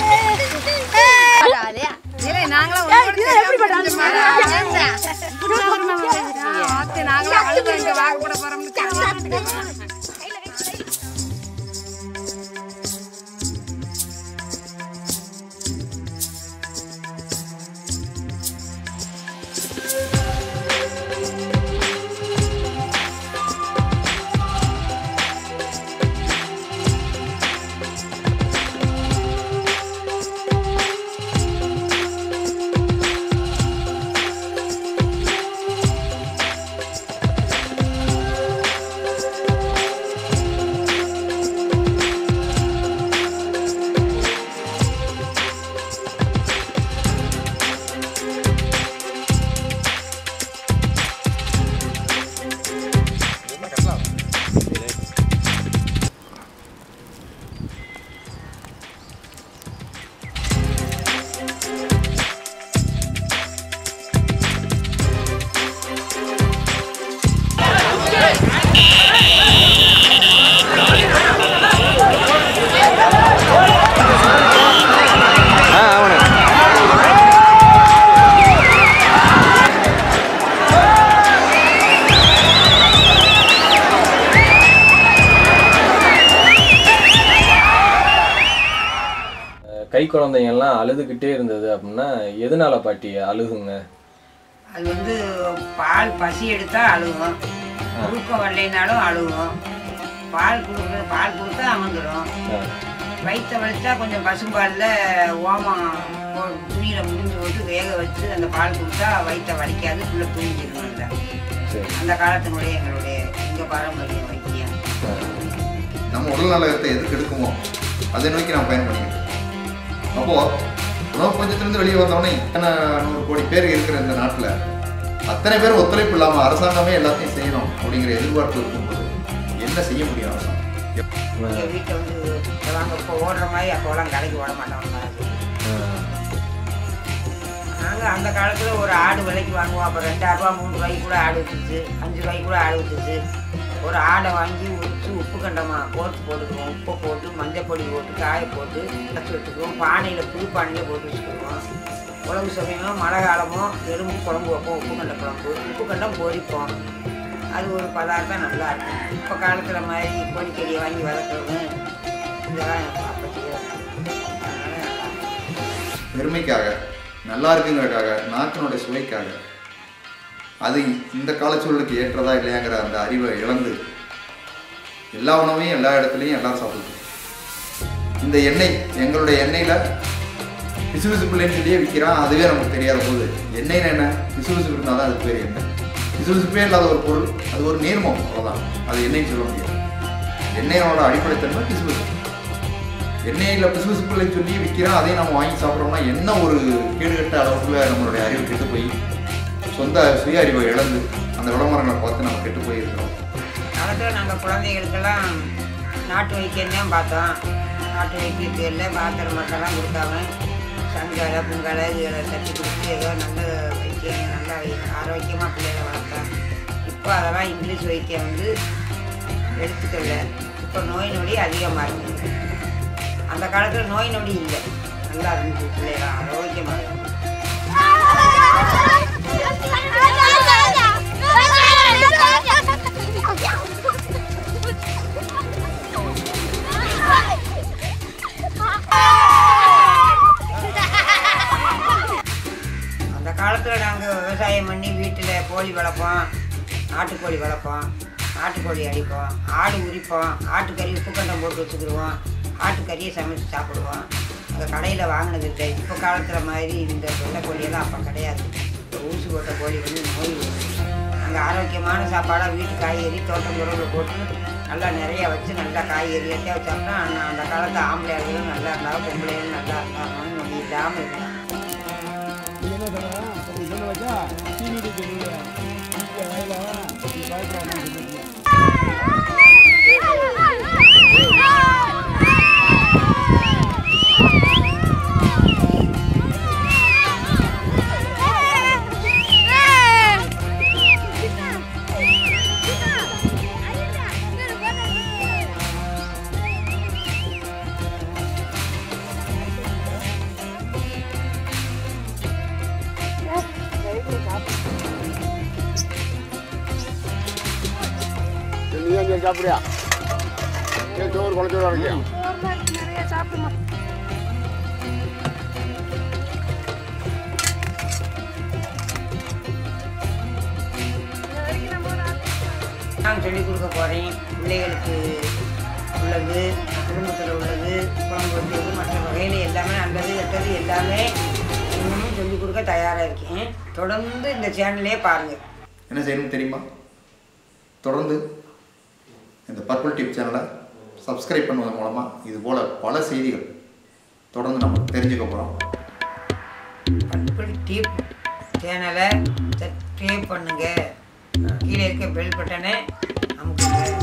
ஆ ஆமாண்ணே கை குழந்தைங்கள்லாம் அழுதுகிட்டே இருந்தது அப்படின்னா எதனால பாட்டி அழுகுங்க அது வந்து பால் பசி எடுத்தா அழுகும் தூக்கம் வரலைனாலும் அழுகும் பால் கொடுக்குறது பால் கொடுத்தா அமர்ந்துடும் ஆ, வயிற்ற வலிச்சா கொஞ்சம் பசும்பாலில் ஓமம் போ- துணியில முடிஞ்சு போட்டு வேக வச்சு அந்த பால் கொடுத்தா வயிற்ற வலிக்காது புள்ள தூங்கிடும் இல்லை சரி அந்த காலத்தினுடைய எங்களுடைய எங்கள் பாரம்பரிய வைத்தியம் ஆ, நம்ம உடல் நலத்தை எதுக்கு எடுக்குமோ அதை நோக்கி நாம் பயன்படுத்திக்கிட்டு அப்போ உணவு பஞ்சத்திலிருந்து வெளியே வந்தவொடனே இத்தனை நூறு கோடி பேர் இருக்கிற இந்த நாட்டில் அத்தனை பேர் ஒத்துழைப்பு இல்லாமல் அரசாங்கமே எல்லாத்தையும் செய்யணும் அப்படிங்கிற எதிர்பார்ப்பு இருக்கும்போது என்ன செய்ய முடியும் அரசாங்கம் எங்கள் வீட்டில் வந்து வாங்க இப்போ ஓடுற மாதிரி அப்போலாம் கடைக்கு ஓட மாட்டோம் ஆ, நாங்கள் அந்த காலத்தில் ஒரு ஆடு விலைக்கு வாங்குவோம் அப்போ ரெண்டாயிரம் ரூபா மூணு ரூபாய்க்கு கூட ஆடு விற்றுச்சு அஞ்சு ரூபாய்க்கு கூட ஆடு விற்றுச்சு ஒரு ஆடை வாங்கி உரிச்சு உப்பு கண்டமா போட்டு போட்டுக்குவோம் உப்பை போட்டு மஞ்சள் பொடி போட்டு காய போட்டு வச்சு வச்சுக்குவோம் பானையில் புது பானையில் போட்டு வச்சுக்குவோம் உழவு சமயமோ மழை காலமோ எலும்பு குழம்பு வைப்போம் உப்பு கண்ட குழம்பு உப்பு கண்டம் பொரிப்போம் அது ஒரு பதார்த்தம் நல்லா இருக்கும் இப்போ காலத்தில் மாதிரி கோழிக்கறியை வாங்கி வளர்க்குறது இதெல்லாம் அப்போ செய்யறது அதனால நல்லா இருக்கும். பெருமைக்காக நல்லா இருக்குங்கிறதுக்காக நாட்டினுடைய சுவைக்காக அது இந்த காலச்சூழலுக்கு ஏற்றதா இல்லையாங்கிற அந்த அறிவை இழந்து எல்லா உணவையும் எல்லா இடத்துலையும் எல்லாரும் சாப்பிடுது இந்த எண்ணெய் எங்களுடைய எண்ணெயில் பிசுபிசு பிள்ளைன்னு சொல்லியே விற்கிறான் அதுவே நமக்கு தெரியாத போது எண்ணெய்னா என்ன பிசுபிசு இருந்தால் தான் அது பேர் எண்ணெய் பிசுபிசுப்பே இல்லாத ஒரு பொருள் அது ஒரு நீர்மம் அவ்வளோதான் அது எண்ணெய்னு சொல்ல முடியாது எண்ணெயோட அடிப்படைத்தன்மை பிசுபிசு எண்ணெயில் பிசுபிசுப்புகளை சொல்லி விற்கிறான் அதையும் நம்ம வாங்கி சாப்பிட்றோம்னா என்ன ஒரு கேடுகட்ட அளவுக்குள்ள நம்மளுடைய அறிவு கெட்டு போய் சொந்த சுய அறிவை இழந்து அந்த விளம்பரங்களை பார்த்து நம்ம கெட்டு போயிருக்கிறோம் காலத்தில் நாங்கள் குழந்தைகளுக்கெல்லாம் நாட்டு வைத்தியம் தான் பார்த்தோம் நாட்டு வைத்திய பேரில் மாத்திரை மட்டெல்லாம் கொடுத்தாங்க சங்கலை பொங்கலை இதில் தட்டி கொடுத்து ஏதோ நல்ல வைத்தியம் நல்லா ஆரோக்கியமாக பிள்ளைகளை வளர்த்தோம் இப்போ அதெல்லாம் இங்கிலீஷ் வைத்தியம் வந்து எடுத்துக்கல இப்போ நோய் நொடி அதிகமாக இருக்குது அந்த காலத்தில் நோய் நொடி இல்லை நல்லா இருந்துச்சு பிள்ளைகள் ஆரோக்கியமாக இருந்துச்சு அந்த காலத்தில் நாங்கள் விவசாயம் பண்ணி வீட்டில் கோழி வளர்ப்போம் நாட்டுக்கோழி வளர்ப்போம் நாட்டுக்கோழி அடிப்போம் ஆடு உரிப்போம் ஆட்டுக்கறி உப்பு கண்டம் போட்டு வச்சுக்கிடுவோம் ஆட்டுக்கறியை சமைச்சு சாப்பிடுவோம் அந்த கடையில் வாங்கினது இல்லை இப்போ காலத்தில் மாதிரி இந்த வெள்ளை கோழியெல்லாம் அப்போ கிடையாது இந்த ஊசி போட்ட கோழி வந்து நோய் வரும் நாங்கள் ஆரோக்கியமான சாப்பாடாக வீட்டு காய்கறி தோட்டம் உறவில் போட்டு நல்லா நிறைய வச்சு நல்லா காய்கறி எல்லாம் சாப்பிட்டா அந்த அந்த காலத்து ஆம்பளையாளுகளும் நல்லா இருந்தாலும் பொம்பளைகளும் நல்லா இருந்தாங்க நோய் நொடி இல்லாமல் இருந்தாங்க நீ அங்கே சாப்பிடுறியா சரி சோறு குழச்சோட இருக்கியா நிறைய சாப்பிடுமா நான் சொல்லிக் கொடுக்க போகிறேன் பிள்ளைகளுக்கு உள்ளது குடும்பத்தில் உள்ளது குழம்பு வைக்கிறது மற்ற வகையில் எல்லாமே நல்லது கெட்டது எல்லாமே இன்னமும் சொல்லிக் கொடுக்க தயாராக இருக்கேன் தொடர்ந்து இந்த சேனலே பாருங்கள் என்ன செய்யணும் தெரியுமா தொடர்ந்து இந்த பர்பிள் டிப் சேனலை சப்ஸ்கிரைப் பண்ணுவதன் மூலமாக இது போல் பல செய்திகள் தொடர்ந்து நம்ம தெரிஞ்சுக்க போகிறோம் பர்பிள் டிப் சேனலை சப்ஸ்கிரைப் பண்ணுங்க கீழே இருக்க பெல் பட்டனை அமுக்குங்க